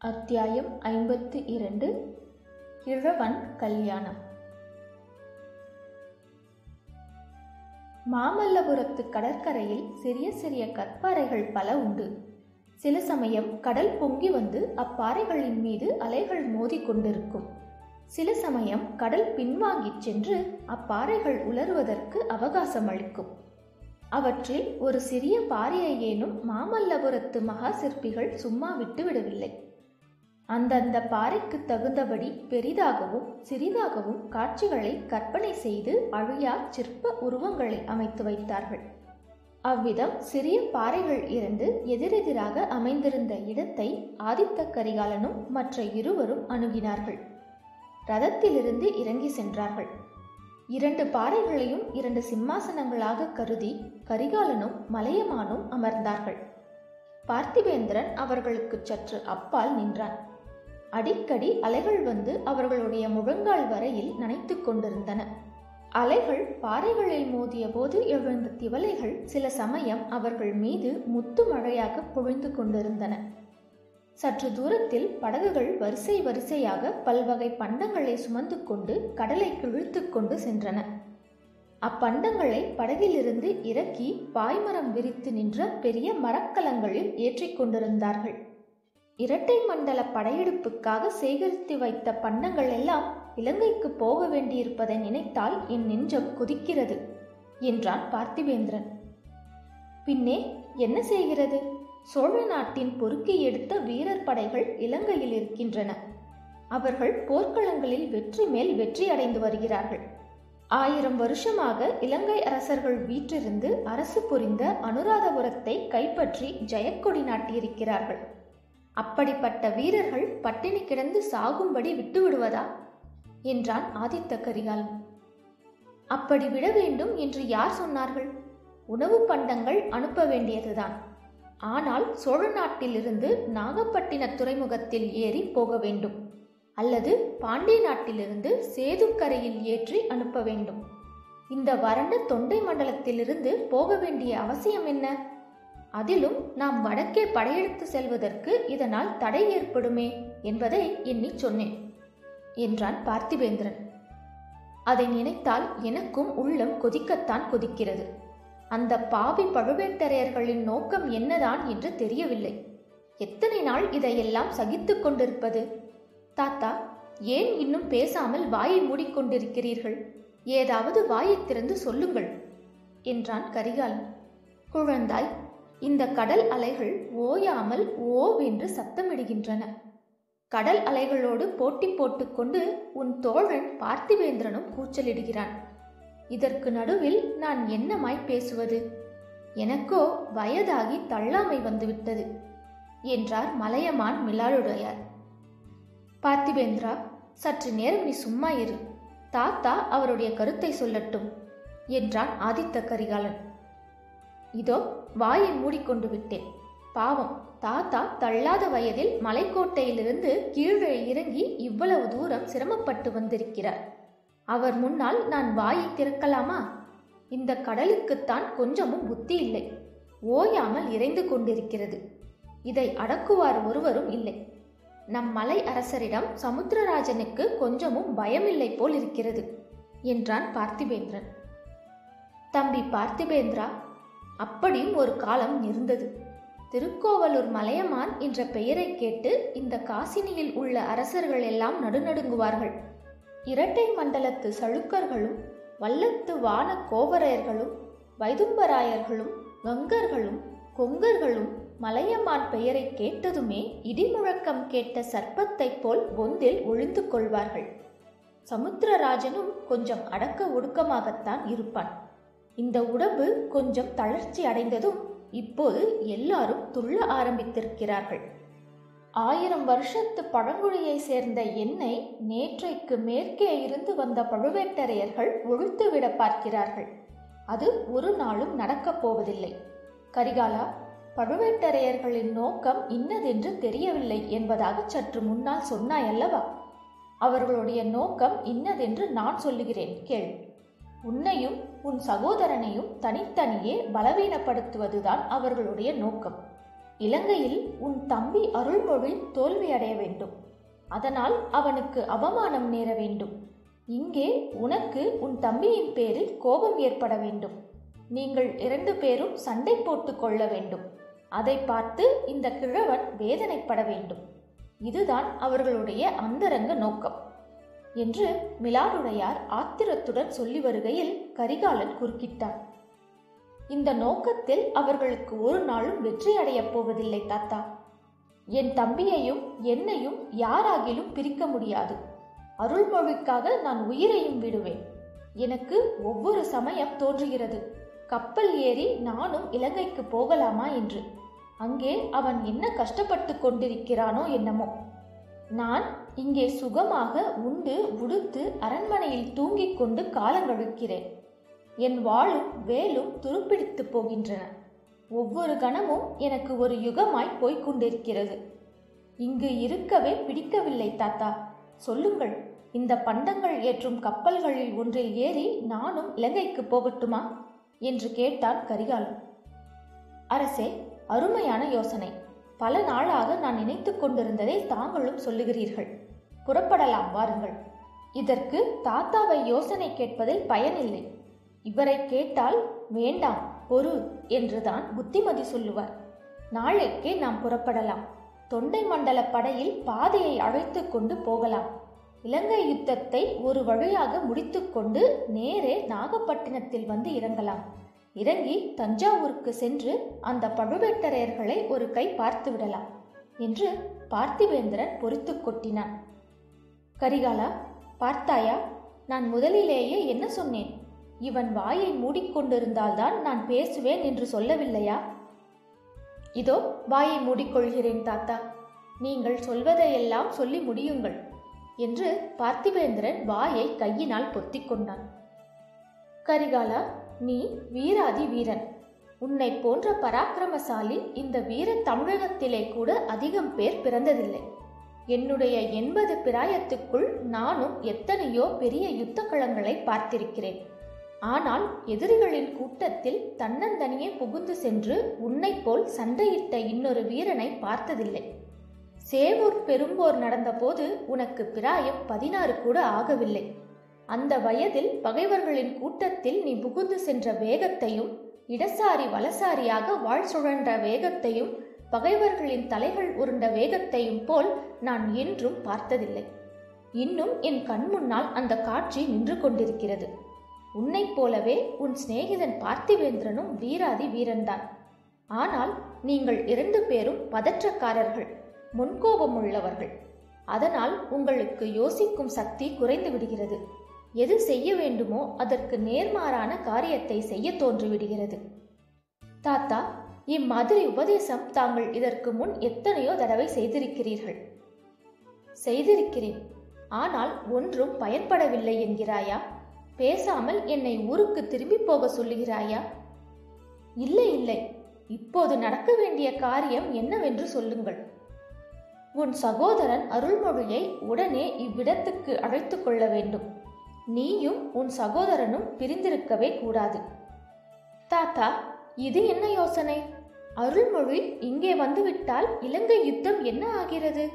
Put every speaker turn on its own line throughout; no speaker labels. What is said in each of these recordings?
அத்தியாயம் ஐம்பத்து இரண்டு கிழவன் கல்யாணம் மாமல்லபுரத்து கடற்கரையில் சிறிய சிறிய கற்பாறைகள் பல உண்டு சில சமயம் கடல் பொங்கி வந்து அப்பாறைகளின் மீது அலைகள் மோதிக் கொண்டிருக்கும் சில சமயம் கடல் பின்வாங்கிச் சென்று அப்பாறைகள் உலருவதற்கு அவகாசம் அளிக்கும் அவற்றில் ஒரு சிறிய பாறையையேனும் மாமல்லபுரத்து மகா சிற்பிகள் சும்மா விட்டு விடவில்லை அந்தந்த பாறைக்கு தகுந்தபடி பெரிதாகவும் சிறிதாகவும் காட்சிகளை கற்பனை செய்து அழியா சிற்ப உருவங்களை அமைத்து வைத்தார்கள் அவ்விதம் சிறிய பாறைகள் இரண்டு எதிரெதிராக அமைந்திருந்த இடத்தை ஆதித்த கரிகாலனும் மற்ற இருவரும் அணுகினார்கள் ரதத்திலிருந்து இறங்கி சென்றார்கள் இரண்டு பாறைகளையும் இரண்டு சிம்மாசனங்களாக கருதி கரிகாலனும் மலையமானும் அமர்ந்தார்கள் பார்த்திபேந்திரன் அவர்களுக்கு சற்று அப்பால் நின்றான் அடிக்கடி அலைகள் வந்து அவர்களுடைய முழங்கால் வரையில் நனைத்து கொண்டிருந்தன அலைகள் பாறைகளில் மோதிய போது எழுந்த திவலைகள் சில சமயம் அவர்கள் மீது முத்து மழையாக பொழிந்து கொண்டிருந்தன சற்று தூரத்தில் படகுகள் வரிசை வரிசையாக பல்வகை பண்டங்களை சுமந்து கொண்டு கடலை கிழித்து கொண்டு சென்றன அப்பண்டங்களை படகிலிருந்து இறக்கி பாய்மரம் விரித்து நின்ற பெரிய மரக்கலங்களில் ஏற்றிக் கொண்டிருந்தார்கள் இரட்டை மண்டல படையெடுப்புக்காக சேகரித்து வைத்த பண்டங்கள் எல்லாம் இலங்கைக்கு போக வேண்டியிருப்பதை நினைத்தால் என் நெஞ்சம் கொதிக்கிறது என்றான் பார்த்திபேந்திரன் பின்னே என்ன செய்கிறது சோழ நாட்டின் பொறுக்கி எடுத்த வீரர் படைகள் இலங்கையில் இருக்கின்றன அவர்கள் போர்க்களங்களில் வெற்றி மேல் வெற்றி அடைந்து வருகிறார்கள் ஆயிரம் வருஷமாக இலங்கை அரசர்கள் வீற்றிருந்து அரசு புரிந்த அனுராதபுரத்தை கைப்பற்றி ஜெயக்கொடி நாட்டியிருக்கிறார்கள் அப்படிப்பட்ட வீரர்கள் பட்டினி கிடந்து சாகும்படி விட்டு விடுவதா என்றான் ஆதித்த கரிகாலன் அப்படி விட வேண்டும் என்று யார் சொன்னார்கள் உணவு பண்டங்கள் அனுப்ப வேண்டியதுதான் ஆனால் சோழ நாட்டிலிருந்து நாகப்பட்டின துறைமுகத்தில் ஏறி போக வேண்டும் அல்லது பாண்டிய நாட்டிலிருந்து சேதுக்கரையில் ஏற்றி அனுப்ப வேண்டும் இந்த வறண்ட தொண்டை மண்டலத்திலிருந்து போக வேண்டிய அவசியம் என்ன அதிலும் நாம் வடக்கே படையெடுத்து செல்வதற்கு இதனால் தடை ஏற்படுமே என்பதை எண்ணி சொன்னேன் என்றான் பார்த்திபேந்திரன் அதை நினைத்தால் எனக்கும் உள்ளம் கொதிக்கத்தான் கொதிக்கிறது அந்த பாவி பழுவேட்டரையர்களின் நோக்கம் என்னதான் என்று தெரியவில்லை எத்தனை நாள் இதையெல்லாம் சகித்து கொண்டிருப்பது தாத்தா ஏன் இன்னும் பேசாமல் வாயை மூடிக்கொண்டிருக்கிறீர்கள் ஏதாவது வாயை திறந்து சொல்லுங்கள் என்றான் கரிகாலன் குழந்தாய் இந்த கடல் அலைகள் ஓயாமல் ஓவென்று சத்தமிடுகின்றன கடல் அலைகளோடு போட்டி போட்டுக்கொண்டு உன் தோழன் பார்த்திவேந்திரனும் கூச்சலிடுகிறான் இதற்கு நடுவில் நான் என்னமாய் பேசுவது எனக்கோ வயதாகி தள்ளாமை வந்துவிட்டது என்றார் மலையமான் மிலாளுடையார் பார்த்திபேந்திரா சற்று நேரம் நீ சும்மா இரு தாத்தா அவருடைய கருத்தை சொல்லட்டும் என்றான் ஆதித்த கரிகாலன் இதோ வாயை மூடிக்கொண்டு விட்டேன் பாவம் தாத்தா தள்ளாத வயதில் மலைக்கோட்டையிலிருந்து கீழே இறங்கி இவ்வளவு தூரம் சிரமப்பட்டு வந்திருக்கிறார் அவர் முன்னால் நான் வாயை திறக்கலாமா இந்த கடலுக்குத்தான் கொஞ்சமும் புத்தி இல்லை ஓயாமல் இறைந்து கொண்டிருக்கிறது இதை அடக்குவார் ஒருவரும் இல்லை நம் மலை அரசரிடம் சமுத்திரராஜனுக்கு கொஞ்சமும் பயமில்லை போல் இருக்கிறது என்றான் பார்த்திபேந்திரன் தம்பி பார்த்திபேந்திரா அப்படியும் ஒரு காலம் இருந்தது திருக்கோவலூர் மலையமான் என்ற பெயரை கேட்டு இந்த காசினியில் உள்ள அரசர்கள் எல்லாம் நடுநடுங்குவார்கள் இரட்டை மண்டலத்து சழுக்கர்களும் வல்லத்து வான கோவரையர்களும் வைதும்பராயர்களும் கங்கர்களும் கொங்கர்களும் மலையமான் பெயரை கேட்டதுமே இடிமுழக்கம் கேட்ட சர்ப்பத்தைப் போல் பொந்தில் ஒழிந்து கொள்வார்கள் சமுத்திரராஜனும் கொஞ்சம் அடக்க ஒடுக்கமாகத்தான் இருப்பான் இந்த உடம்பு கொஞ்சம் தளர்ச்சி அடைந்ததும் இப்போது எல்லாரும் துள்ள ஆரம்பித்திருக்கிறார்கள் ஆயிரம் வருஷத்து பழங்குடியை சேர்ந்த என்னை நேற்றைக்கு மேற்கே இருந்து வந்த பழுவேட்டரையர்கள் ஒழித்துவிட பார்க்கிறார்கள் அது ஒரு நாளும் நடக்கப் போவதில்லை கரிகாலா பழுவேட்டரையர்களின் நோக்கம் இன்னதென்று தெரியவில்லை என்பதாக சற்று முன்னால் சொன்னாய் அல்லவா அவர்களுடைய நோக்கம் இன்னதென்று நான் சொல்லுகிறேன் கேள் உன்னையும் உன் சகோதரனையும் தனித்தனியே பலவீனப்படுத்துவதுதான் அவர்களுடைய நோக்கம் இலங்கையில் உன் தம்பி அருள்மொழி தோல்வியடைய வேண்டும் அதனால் அவனுக்கு அவமானம் நேர வேண்டும் இங்கே உனக்கு உன் தம்பியின் பேரில் கோபம் ஏற்பட வேண்டும் நீங்கள் இரண்டு பேரும் சண்டை போட்டுக் கொள்ள வேண்டும் அதை பார்த்து இந்த கிழவன் வேதனைப்பட வேண்டும் இதுதான் அவர்களுடைய அந்தரங்க நோக்கம் என்று மிலாடுடையார் ஆத்திரத்துடன் சொல்லி வருகையில் கரிகாலன் குறுக்கிட்டான் இந்த நோக்கத்தில் அவர்களுக்கு ஒரு நாளும் வெற்றி அடையப் போவதில்லை தாத்தா என் தம்பியையும் என்னையும் யாராகிலும் பிரிக்க முடியாது அருள்மொழிக்காக நான் உயிரையும் விடுவேன் எனக்கு ஒவ்வொரு சமயம் தோன்றுகிறது கப்பல் ஏறி நானும் இலங்கைக்கு போகலாமா என்று அங்கே அவன் என்ன கஷ்டப்பட்டு கொண்டிருக்கிறானோ என்னமோ நான் இங்கே சுகமாக உண்டு உடுத்து அரண்மனையில் தூங்கிக் கொண்டு காலங்கழிக்கிறேன் என் வாளும் வேலும் துருப்பிடித்து போகின்றன ஒவ்வொரு கணமும் எனக்கு ஒரு யுகமாய் போய்க் கொண்டிருக்கிறது இங்கு இருக்கவே பிடிக்கவில்லை தாத்தா சொல்லுங்கள் இந்த பண்டங்கள் ஏற்றும் கப்பல்களில் ஒன்றில் ஏறி நானும் இலங்கைக்கு போகட்டுமா என்று கேட்டான் கரிகாலன் அரசே அருமையான யோசனை பல நாளாக நான் நினைத்துக் கொண்டிருந்ததை தாங்களும் சொல்லுகிறீர்கள் புறப்படலாம் வாருங்கள் இதற்கு தாத்தாவை யோசனை கேட்பதில் பயனில்லை இவரை கேட்டால் வேண்டாம் பொறு என்றுதான் புத்திமதி சொல்லுவார் நாளைக்கே நாம் புறப்படலாம் தொண்டை மண்டல படையில் பாதையை அழைத்து கொண்டு போகலாம் இலங்கை யுத்தத்தை ஒரு வழியாக முடித்துக்கொண்டு நேரே நாகப்பட்டினத்தில் வந்து இறங்கலாம் இறங்கி தஞ்சாவூருக்கு சென்று அந்த பழுவேட்டரையர்களை ஒரு கை பார்த்து விடலாம் என்று பார்த்திவேந்திரன் பொறித்து கொட்டினான் கரிகாலா பார்த்தாயா நான் முதலிலேயே என்ன சொன்னேன் இவன் வாயை மூடிக்கொண்டிருந்தால்தான் நான் பேசுவேன் என்று சொல்லவில்லையா இதோ வாயை மூடிக்கொள்கிறேன் தாத்தா நீங்கள் சொல்வதையெல்லாம் சொல்லி முடியுங்கள் என்று பார்த்திபேந்திரன் வாயை கையினால் பொத்திக் கொண்டான் கரிகாலா நீ வீராதி வீரன் உன்னை போன்ற பராக்கிரமசாலி இந்த வீர தமிழகத்திலே கூட அதிகம் பேர் பிறந்ததில்லை என்னுடைய எண்பது பிராயத்துக்குள் நானும் எத்தனையோ பெரிய யுத்த களங்களை பார்த்திருக்கிறேன் ஆனால் எதிரிகளின் கூட்டத்தில் தன்னந்தனியே புகுந்து சென்று உன்னைப் போல் சண்டையிட்ட இன்னொரு வீரனை பார்த்ததில்லை சேவூர் பெரும்போர் நடந்தபோது உனக்கு பிராயம் பதினாறு கூட ஆகவில்லை அந்த வயதில் பகைவர்களின் கூட்டத்தில் நீ புகுந்து சென்ற வேகத்தையும் இடசாரி வலசாரியாக வாழ் சுழன்ற வேகத்தையும் பகைவர்களின் தலைகள் உருண்ட வேகத்தையும் போல் நான் என்றும் பார்த்ததில்லை இன்னும் என் கண்முன்னால் அந்த காட்சி நின்று கொண்டிருக்கிறது உன்னைப் போலவே உன் சிநேகிதன் பார்த்திவேந்திரனும் வீராதி வீரன்தான் ஆனால் நீங்கள் இரண்டு பேரும் பதற்றக்காரர்கள் முன்கோபம் உள்ளவர்கள் அதனால் உங்களுக்கு யோசிக்கும் சக்தி குறைந்து விடுகிறது எது செய்ய வேண்டுமோ அதற்கு நேர்மாறான காரியத்தை செய்ய தோன்றிவிடுகிறது தாத்தா இம்மாதிரி உபதேசம் தாங்கள் இதற்கு முன் எத்தனையோ தடவை செய்திருக்கிறீர்கள் செய்திருக்கிறேன் ஆனால் ஒன்றும் பயன்படவில்லை என்கிறாயா பேசாமல் என்னை ஊருக்கு திரும்பி போக சொல்லுகிறாயா இல்லை இல்லை இப்போது நடக்க வேண்டிய காரியம் என்னவென்று சொல்லுங்கள் உன் சகோதரன் அருள்மொழியை உடனே இவ்விடத்துக்கு அழைத்து கொள்ள வேண்டும் நீயும் உன் சகோதரனும் பிரிந்திருக்கவே கூடாது தாத்தா இது என்ன யோசனை அருள்மொழி இங்கே வந்துவிட்டால் இலங்கை யுத்தம் என்ன ஆகிறது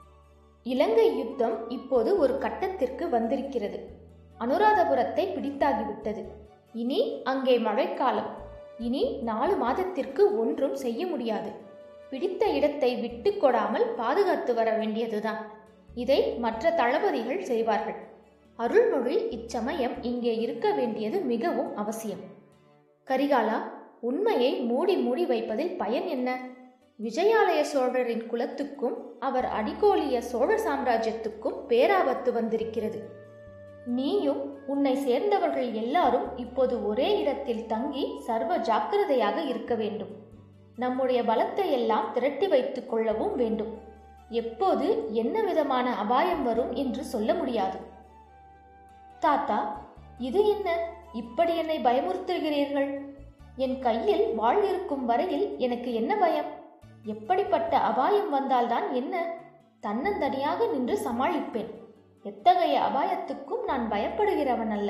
இலங்கை யுத்தம் இப்போது ஒரு கட்டத்திற்கு வந்திருக்கிறது அனுராதபுரத்தை பிடித்தாகிவிட்டது இனி அங்கே மழைக்காலம் இனி நாலு மாதத்திற்கு ஒன்றும் செய்ய முடியாது பிடித்த இடத்தை விட்டு கொடாமல் பாதுகாத்து வர வேண்டியதுதான் இதை மற்ற தளபதிகள் செய்வார்கள் அருள்மொழி இச்சமயம் இங்கே இருக்க வேண்டியது மிகவும் அவசியம் கரிகாலா உண்மையை மூடி மூடி வைப்பதில் பயன் என்ன விஜயாலய சோழரின் குலத்துக்கும் அவர் அடிகோலிய சோழ சாம்ராஜ்யத்துக்கும் பேராபத்து வந்திருக்கிறது நீயும் உன்னை சேர்ந்தவர்கள் எல்லாரும் இப்போது ஒரே இடத்தில் தங்கி சர்வ ஜாக்கிரதையாக இருக்க வேண்டும் நம்முடைய பலத்தை எல்லாம் திரட்டி வைத்துக் கொள்ளவும் வேண்டும் எப்போது என்ன விதமான அபாயம் வரும் என்று சொல்ல முடியாது தாத்தா இது என்ன இப்படி என்னை பயமுறுத்துகிறீர்கள் என் கையில் வாழ் இருக்கும் வரையில் எனக்கு என்ன பயம் எப்படிப்பட்ட அபாயம் வந்தால்தான் என்ன தன்னந்தனியாக நின்று சமாளிப்பேன் எத்தகைய அபாயத்துக்கும் நான் பயப்படுகிறவன் அல்ல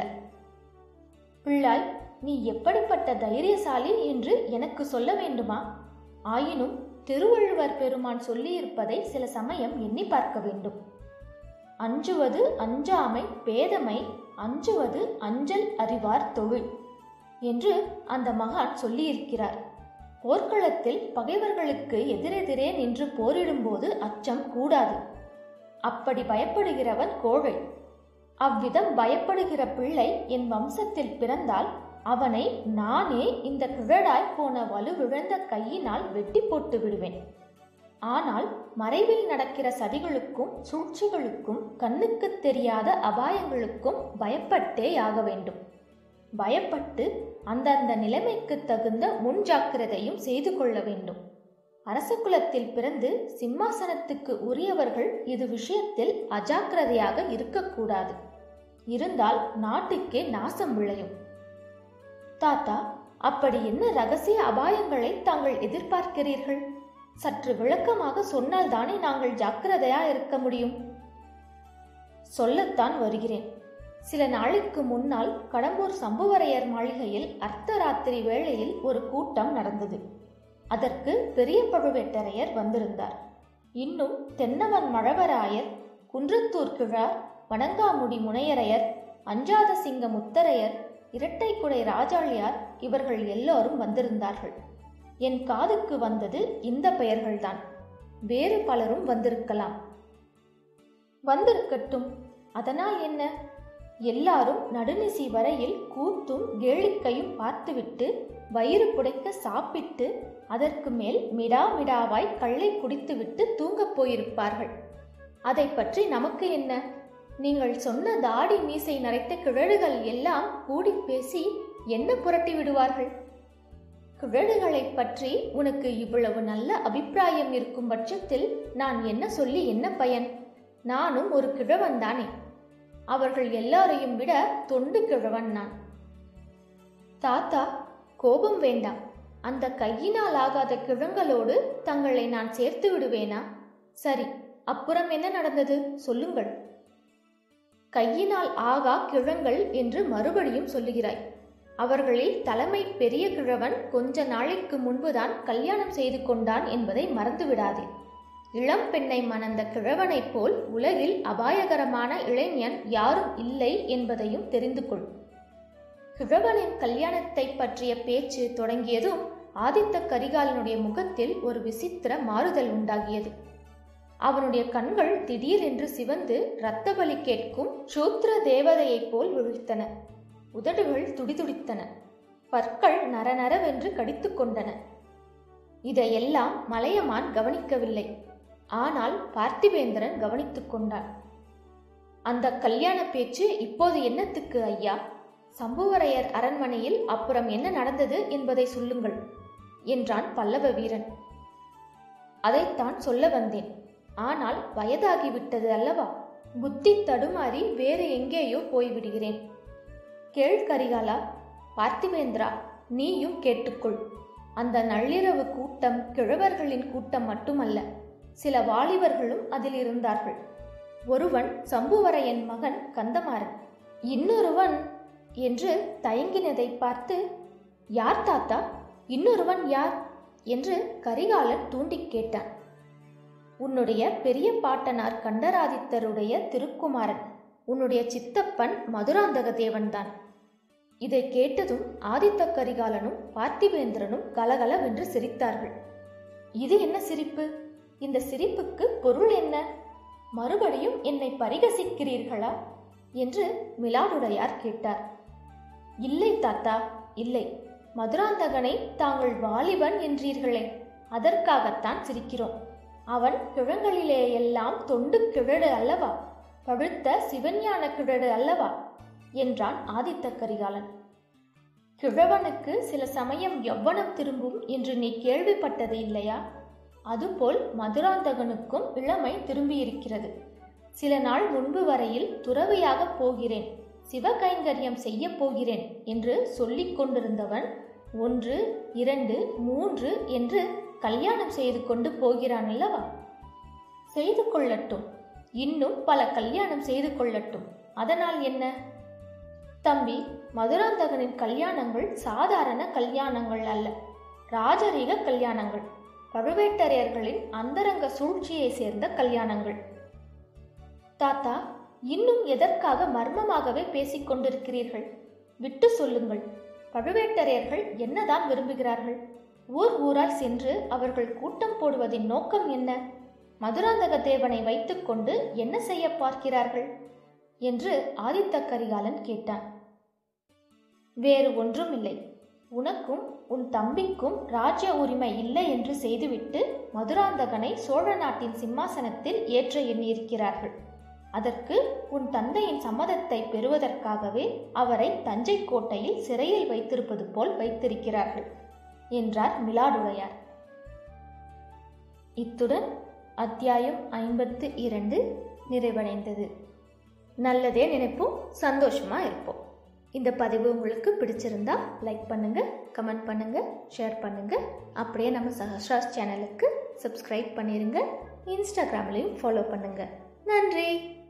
பிள்ளாய் நீ எப்படிப்பட்ட தைரியசாலி என்று எனக்கு சொல்ல வேண்டுமா ஆயினும் திருவள்ளுவர் பெருமான் சொல்லியிருப்பதை சில சமயம் எண்ணி பார்க்க வேண்டும் அஞ்சுவது அஞ்சாமை பேதமை அஞ்சுவது அஞ்சல் அறிவார் தொழில் என்று அந்த மகான் சொல்லியிருக்கிறார் போர்க்களத்தில் பகைவர்களுக்கு எதிரெதிரே நின்று போரிடும்போது அச்சம் கூடாது அப்படி பயப்படுகிறவன் கோழை அவ்விதம் பயப்படுகிற பிள்ளை என் வம்சத்தில் பிறந்தால் அவனை நானே இந்த கிழடாய் போன வலுவிழந்த கையினால் வெட்டி போட்டு விடுவேன் ஆனால் மறைவில் நடக்கிற சதிகளுக்கும் சூழ்ச்சிகளுக்கும் கண்ணுக்குத் தெரியாத அபாயங்களுக்கும் பயப்பட்டே ஆக வேண்டும் பயப்பட்டு அந்தந்த நிலைமைக்கு தகுந்த முன் ஜாக்கிரதையும் செய்து கொள்ள வேண்டும் அரச குலத்தில் பிறந்து சிம்மாசனத்துக்கு உரியவர்கள் இது விஷயத்தில் அஜாக்கிரதையாக இருக்கக்கூடாது இருந்தால் நாட்டுக்கே நாசம் விளையும் தாத்தா அப்படி என்ன ரகசிய அபாயங்களை தாங்கள் எதிர்பார்க்கிறீர்கள் சற்று விளக்கமாக சொன்னால் தானே நாங்கள் ஜாக்கிரதையா இருக்க முடியும் சொல்லத்தான் வருகிறேன் சில நாளைக்கு முன்னால் கடம்பூர் சம்புவரையர் மாளிகையில் அர்த்தராத்திரி வேளையில் ஒரு கூட்டம் நடந்தது அதற்கு பெரிய பழுவேட்டரையர் வந்திருந்தார் இன்னும் தென்னவன் மழவராயர் குன்றத்தூர் கிழார் வணங்காமுடி முனையரையர் அஞ்சாத சிங்க முத்தரையர் இரட்டைக்குடை ராஜாளியார் இவர்கள் எல்லோரும் வந்திருந்தார்கள் என் காதுக்கு வந்தது இந்த பெயர்கள்தான் வேறு பலரும் வந்திருக்கலாம் வந்திருக்கட்டும் அதனால் என்ன எல்லாரும் நடுநிசி வரையில் கூத்தும் கேளிக்கையும் பார்த்துவிட்டு வயிறு புடைக்க சாப்பிட்டு அதற்கு மேல் மிடா மிடாவாய் கள்ளை குடித்துவிட்டு தூங்கப் போயிருப்பார்கள் அதை பற்றி நமக்கு என்ன நீங்கள் சொன்ன தாடி மீசை நரைத்த கிழடுகள் எல்லாம் கூடி பேசி என்ன புரட்டி விடுவார்கள் கிழடுகளைப் பற்றி உனக்கு இவ்வளவு நல்ல அபிப்பிராயம் இருக்கும் பட்சத்தில் நான் என்ன சொல்லி என்ன பயன் நானும் ஒரு கிழவன் தானே அவர்கள் எல்லாரையும் விட தொண்டு கிழவன் நான் தாத்தா கோபம் வேண்டாம் அந்த கையினால் ஆகாத கிழங்களோடு தங்களை நான் சேர்த்து விடுவேனா சரி அப்புறம் என்ன நடந்தது சொல்லுங்கள் கையினால் ஆகா கிழங்கள் என்று மறுபடியும் சொல்லுகிறாய் அவர்களில் தலைமை பெரிய கிழவன் கொஞ்ச நாளைக்கு முன்புதான் கல்யாணம் செய்து கொண்டான் என்பதை மறந்துவிடாதே இளம் பெண்ணை மணந்த கிழவனைப் போல் உலகில் அபாயகரமான இளைஞன் யாரும் இல்லை என்பதையும் தெரிந்து கொள் கிழவனின் கல்யாணத்தை பற்றிய பேச்சு தொடங்கியதும் ஆதித்த கரிகாலனுடைய முகத்தில் ஒரு விசித்திர மாறுதல் உண்டாகியது அவனுடைய கண்கள் திடீரென்று சிவந்து இரத்த பலி கேட்கும் சூத்திர தேவதையைப் போல் விழித்தன உதடுகள் துடிதுடித்தன பற்கள் நரநரவென்று கடித்து கொண்டன இதையெல்லாம் மலையமான் கவனிக்கவில்லை ஆனால் பார்த்திபேந்திரன் கவனித்துக் கொண்டான் அந்த கல்யாண பேச்சு இப்போது என்னத்துக்கு ஐயா சம்புவரையர் அரண்மனையில் அப்புறம் என்ன நடந்தது என்பதை சொல்லுங்கள் என்றான் பல்லவ வீரன் அதைத்தான் சொல்ல வந்தேன் ஆனால் வயதாகிவிட்டது அல்லவா புத்தி தடுமாறி வேறு எங்கேயோ போய்விடுகிறேன் கேள் கரிகாலா பார்த்திவேந்திரா நீயும் கேட்டுக்கொள் அந்த நள்ளிரவு கூட்டம் கிழவர்களின் கூட்டம் மட்டுமல்ல சில வாலிபர்களும் அதில் இருந்தார்கள் ஒருவன் சம்புவரையன் மகன் கந்தமாறன் இன்னொருவன் என்று தயங்கினதை பார்த்து யார் தாத்தா இன்னொருவன் யார் என்று கரிகாலன் தூண்டிக் கேட்டான் உன்னுடைய பெரிய பாட்டனார் கண்டராதித்தருடைய திருக்குமாரன் உன்னுடைய சித்தப்பன் மதுராந்தக தேவன்தான் இதை கேட்டதும் ஆதித்த கரிகாலனும் பார்த்திவேந்திரனும் கலகலவென்று சிரித்தார்கள் இது என்ன சிரிப்பு இந்த சிரிப்புக்கு பொருள் என்ன மறுபடியும் என்னை பரிகசிக்கிறீர்களா என்று மிலாடுடையார் கேட்டார் இல்லை தாத்தா இல்லை மதுராந்தகனை தாங்கள் வாலிபன் என்றீர்களே அதற்காகத்தான் சிரிக்கிறோம் அவன் கிழங்களிலே எல்லாம் தொண்டு கிழடு அல்லவா பழுத்த சிவஞான கிழடு அல்லவா என்றான் ஆதித்த கரிகாலன் கிழவனுக்கு சில சமயம் எவ்வனம் திரும்பும் என்று நீ கேள்விப்பட்டது இல்லையா அதுபோல் மதுராந்தகனுக்கும் இளமை திரும்பியிருக்கிறது சில நாள் முன்பு வரையில் துறவியாகப் போகிறேன் சிவகைங்கரியம் செய்யப் போகிறேன் என்று சொல்லிக் கொண்டிருந்தவன் ஒன்று இரண்டு மூன்று என்று கல்யாணம் செய்து கொண்டு போகிறான் அல்லவா செய்து கொள்ளட்டும் இன்னும் பல கல்யாணம் செய்து கொள்ளட்டும் அதனால் என்ன தம்பி மதுராந்தகனின் கல்யாணங்கள் சாதாரண கல்யாணங்கள் அல்ல ராஜரீக கல்யாணங்கள் பழுவேட்டரையர்களின் அந்தரங்க சூழ்ச்சியை சேர்ந்த கல்யாணங்கள் தாத்தா இன்னும் எதற்காக மர்மமாகவே பேசிக் கொண்டிருக்கிறீர்கள் விட்டு சொல்லுங்கள் பழுவேட்டரையர்கள் என்னதான் விரும்புகிறார்கள் ஊர் ஊராய் சென்று அவர்கள் கூட்டம் போடுவதின் நோக்கம் என்ன மதுராந்தக தேவனை வைத்துக்கொண்டு என்ன செய்ய பார்க்கிறார்கள் என்று ஆதித்த கரிகாலன் கேட்டான் வேறு ஒன்றுமில்லை உனக்கும் உன் தம்பிக்கும் ராஜ்ய உரிமை இல்லை என்று செய்துவிட்டு மதுராந்தகனை சோழ நாட்டின் சிம்மாசனத்தில் ஏற்ற எண்ணியிருக்கிறார்கள் அதற்கு உன் தந்தையின் சம்மதத்தை பெறுவதற்காகவே அவரை தஞ்சை கோட்டையில் சிறையில் வைத்திருப்பது போல் வைத்திருக்கிறார்கள் என்றார் மிலாடுடையார் இத்துடன் அத்தியாயம் ஐம்பத்து இரண்டு நிறைவடைந்தது நல்லதே நினைப்போம் சந்தோஷமா இருப்போம் இந்த பதிவு உங்களுக்கு பிடிச்சிருந்தா லைக் பண்ணுங்க கமெண்ட் பண்ணுங்க ஷேர் பண்ணுங்க அப்படியே நம்ம சஹஸ்ராஸ் சேனலுக்கு சப்ஸ்கிரைப் பண்ணிருங்க இன்ஸ்டாகிராம்லையும் ஃபாலோ பண்ணுங்க நன்றி